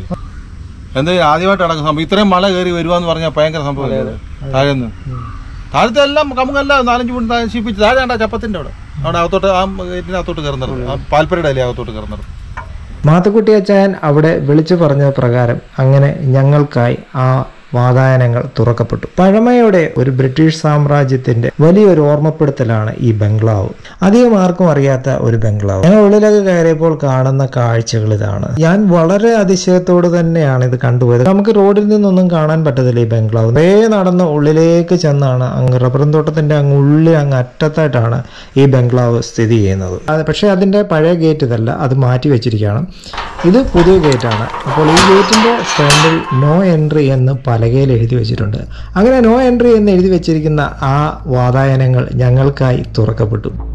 എന്തായാലും ആദ്യമായിട്ട് നടക്കുന്ന സംഭവം ഇത്രയും മഴ കയറി വരുവാന്ന് പറഞ്ഞാൽ ഭയങ്കര സംഭവം താഴെന്ന് താഴത്തെ എല്ലാം കമുകെല്ലാം നാലഞ്ച് വീട് നശിപ്പിച്ച് താഴെ കണ്ട ചപ്പത്തിന്റെ അവിടെ അവിടെ അകത്തോട്ട് ആ ഗേറ്റിനകത്തോട്ട് കയറുന്നത് ആ പാൽപ്പരയുടെ അല്ലേ അകത്തോട്ട് കയറുന്നത് മാത്തുക്കുട്ടി അച്ചായൻ അവിടെ വിളിച്ചു പറഞ്ഞ പ്രകാരം അങ്ങനെ ഞങ്ങൾക്കായി ആ വാതായനങ്ങൾ തുറക്കപ്പെട്ടു പഴമയുടെ ഒരു ബ്രിട്ടീഷ് സാമ്രാജ്യത്തിന്റെ വലിയൊരു ഓർമ്മപ്പെടുത്തലാണ് ഈ ബംഗ്ലാവ് അധികം ആർക്കും അറിയാത്ത ഒരു ബംഗ്ലാവ് ഞങ്ങൾ ഉള്ളിലേക്ക് കയറിയപ്പോൾ കാണുന്ന കാഴ്ചകൾ ഇതാണ് ഞാൻ വളരെ അതിശയത്തോട് തന്നെയാണ് ഇത് കണ്ടുപോയത് നമുക്ക് റോഡിൽ നിന്നൊന്നും കാണാൻ പറ്റത്തില്ല ഈ ബംഗ്ലാവ് കുറേ നടന്ന് ഉള്ളിലേക്ക് ചെന്നാണ് അങ്ങ് റബ്ബറും തോട്ടത്തിന്റെ അങ്ങ് ഉള്ളിൽ അങ്ങ് അറ്റത്തായിട്ടാണ് ഈ ബംഗ്ലാവ് സ്ഥിതി ചെയ്യുന്നത് അത് പക്ഷേ അതിന്റെ പഴയ ഗേറ്റ് ഇതല്ല അത് മാറ്റി വെച്ചിരിക്കുകയാണ് ഇത് പുതിയ ഗേറ്റാണ് അപ്പോൾ ഈ ഗേറ്റിന്റെ ഫ്രണ്ടിൽ നോ എൻട്രി എന്ന് പലകയിൽ എഴുതി വെച്ചിട്ടുണ്ട് അങ്ങനെ നോ എൻട്രി എന്ന് എഴുതി വെച്ചിരിക്കുന്ന ആ വാതായനങ്ങൾ ഞങ്ങൾക്കായി തുറക്കപ്പെട്ടു